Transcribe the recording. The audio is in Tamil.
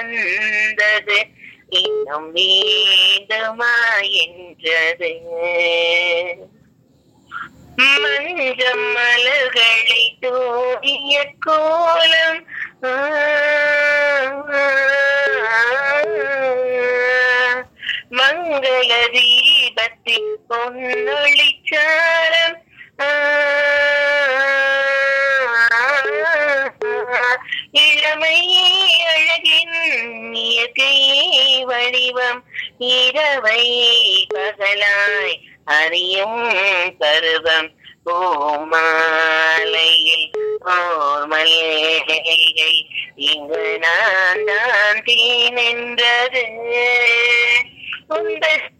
வந்தது இன்னும் வேண்டுமா என்றது மஞ்சம் மலர்களை தூவிய கோலம் ஆ, மங்கள தீபத்தில் பொன்னொழிச்சாரம் ஆ, இளமை அழகின் இயற்கை வடிவம் இரவை பகலாய் அறியும் பருவம் பூமாலையில் ஓர் மல்லிகை இங்கு நான் தான் தீ நின்றது உங்கள்